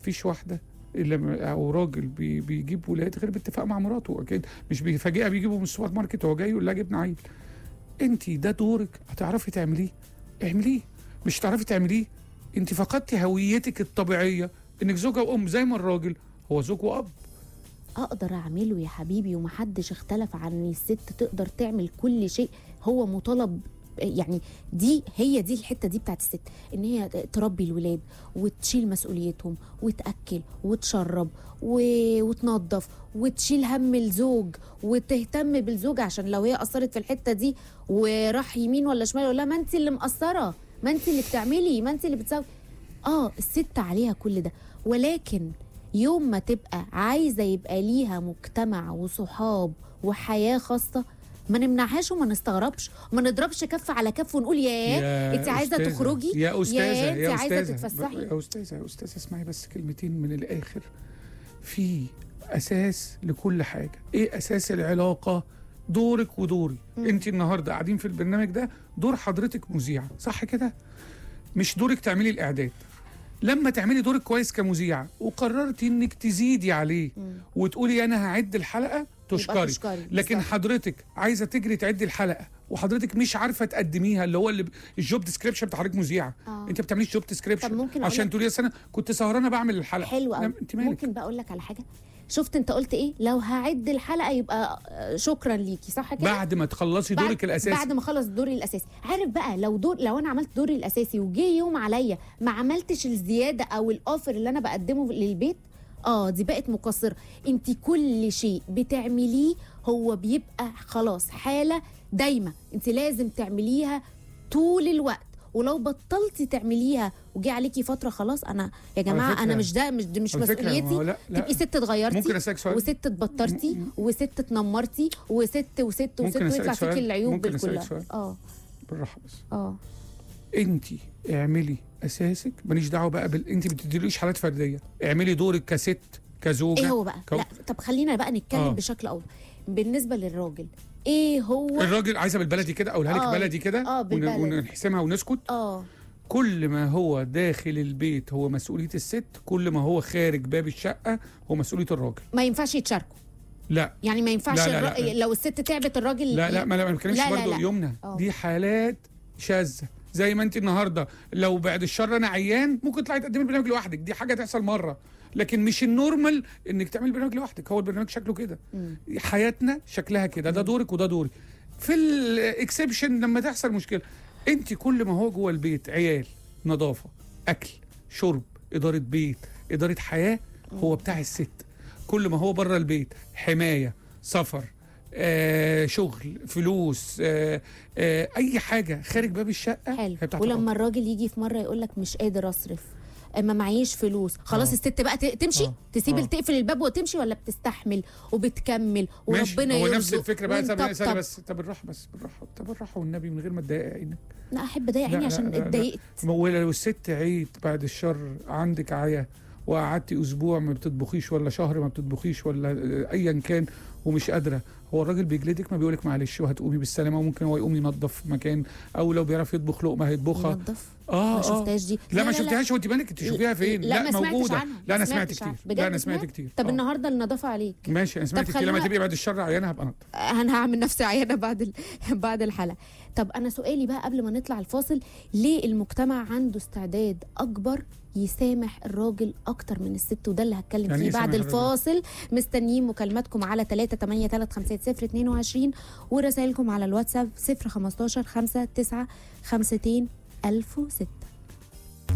مفيش واحده الا او راجل بي بيجيب ولاد غير باتفاق مع مراته اكيد مش بيفاجئها بيجيبه من السوبر ماركت وهو جاي يقول لها جبنا عيل انت ده دورك هتعرفي تعمليه اعمليه مش هتعرفي تعمليه انت فقدتي هويتك الطبيعيه انك زوجه وام زي ما الراجل هو زوج واب اقدر اعمله يا حبيبي ومحدش اختلف عن ان الست تقدر تعمل كل شيء هو مطالب يعني دي هي دي الحته دي بتاعت الست ان هي تربي الولاد وتشيل مسؤوليتهم وتاكل وتشرب و... وتنظف وتشيل هم الزوج وتهتم بالزوج عشان لو هي قصرت في الحته دي وراح يمين ولا شمال ولا ما انت اللي مقصره ما انت اللي بتعملي ما انت اللي بتسوي اه الست عليها كل ده ولكن يوم ما تبقى عايزه يبقى ليها مجتمع وصحاب وحياه خاصه ما نمنعهاش وما نستغربش وما نضربش كف على كف ونقول ياه انت عايزه أستاذة، تخرجي يا استاذه يا يا انت عايزه أستاذة، تتفسحي يا استاذه يا استاذه اسمعي بس كلمتين من الاخر في اساس لكل حاجه ايه اساس العلاقه دورك ودوري مم. انت النهارده قاعدين في البرنامج ده دور حضرتك مذيعه صح كده مش دورك تعملي الاعداد لما تعملي دورك كويس كمذيعه وقررتي انك تزيدي عليه مم. وتقولي انا هعد الحلقه يبقى تشكري تشكري لكن بالظبط. حضرتك عايزه تجري تعدي الحلقه وحضرتك مش عارفه تقدميها اللي هو اللي ب- الجوب ديسكريبشن بتاع حضرتك مذيعه آه. انت ما بتعمليش جوب طب ديسكريبشن ممكن أقول عشان لك- تقولي أصل انا كنت سهرانه بعمل الحلقه حلو قوي لا، انت مالك ممكن بقى اقول لك على حاجه شفت انت قلت ايه لو هعد الحلقه يبقى آه، شكرا ليكي صح كده بعد ما تخلصي بعد- دورك الاساسي بعد ما اخلص دوري الاساسي عارف بقى لو دور لو انا عملت دوري الاساسي وجه يوم عليا ما عملتش الزياده او الاوفر اللي انا بقدمه للبيت اه دي بقت مقصره انت كل شيء بتعمليه هو بيبقى خلاص حاله دايمه انت لازم تعمليها طول الوقت ولو بطلتي تعمليها وجي عليكي فتره خلاص انا يا جماعه فكرة- انا مش ده مش دي مش على فكرة، ما هو مسؤوليتي لا لا تبقي ست اتغيرتي ممكن اسالك سؤال وست اتبطرتي وست اتنمرتي وست وست وست ممكن أسألك ويطلع سؤال؟ فيكي العيوب ممكن أسألك كلها سؤال؟ اه بالراحه بس اه انت اعملي اساسك ماليش دعوه بقى بال... انت ما بتديليش حالات فرديه اعملي دورك كست كزوجه ايه هو بقى كو- لا طب خلينا بقى نتكلم آه. بشكل اوضح بالنسبه للراجل ايه هو الراجل عايزه بالبلدي كده اقولها لك آه. بلدي كده آه، ون- بالبلدي. ونحسمها ونسكت اه كل ما هو داخل البيت هو مسؤوليه الست كل ما هو خارج باب الشقه هو مسؤوليه الراجل ما ينفعش يتشاركوا لا يعني ما ينفعش لا، لا، الر... لا. لو الست تعبت الراجل لا لا ما انا ما بتكلمش لا، لا، برضه لا. يومنا آه. دي حالات شاذه زي ما انت النهارده لو بعد الشر انا عيان ممكن تطلعي تقدمي البرنامج لوحدك دي حاجه تحصل مره لكن مش النورمال انك تعملي البرنامج لوحدك هو البرنامج شكله كده مم. حياتنا شكلها كده ده دورك وده دوري في الاكسبشن لما تحصل مشكله انت كل ما هو جوه البيت عيال نظافه اكل شرب اداره بيت اداره حياه هو بتاع الست كل ما هو بره البيت حمايه سفر آه شغل فلوس آه آه اي حاجه خارج باب الشقه حلو هي بتاعت الراجل. ولما الراجل يجي في مره يقول لك مش قادر اصرف ما معيش فلوس خلاص آه. الست بقى ت- تمشي آه. تسيب آه. تقفل الباب وتمشي ولا بتستحمل وبتكمل ماشي وربنا هو يرزق نفس الفكره بقى ثانيه ونطبطب. ثانية بس طب بالراحه بس بالراحه طب بالراحه والنبي من غير ما تضايق عينك لا احب اضايق لا، عيني لا، عشان لا، لا. اتضايقت ما هو لو الست عيت بعد الشر عندك عيا وقعدتي اسبوع ما بتطبخيش ولا شهر ما بتطبخيش ولا آه، ايا كان ومش قادره هو الراجل بيجلدك ما بيقولك معلش وهتقومي بالسلامه وممكن هو يقوم ينظف مكان او لو بيعرف يطبخ لقمه هيطبخها ينظف اه ما آه. شفتهاش دي لا ما شفتهاش وانت بالك تشوفيها فين لا, ما سمعتش موجوده عنها لا انا ما سمعت سمعتش كتير عنها. بجد لا انا سمعت سمعت؟ كتير طب آه. النهارده النظافه عليك ماشي انا سمعت طب كتير لما خلينا- تبقي بعد الشر عيانه هبقى انضف انا هعمل نفسي عيانه بعد ال... بعد الحلقه طب انا سؤالي بقى قبل ما نطلع الفاصل ليه المجتمع عنده استعداد اكبر يسامح الراجل اكتر من الست وده اللي هتكلم يعني فيه إيه بعد يسامح الراجل؟ الفاصل مستنيين مكالماتكم على 3 8 3 5 0 22 ورسائلكم على الواتساب 0 15 5 9 52 1006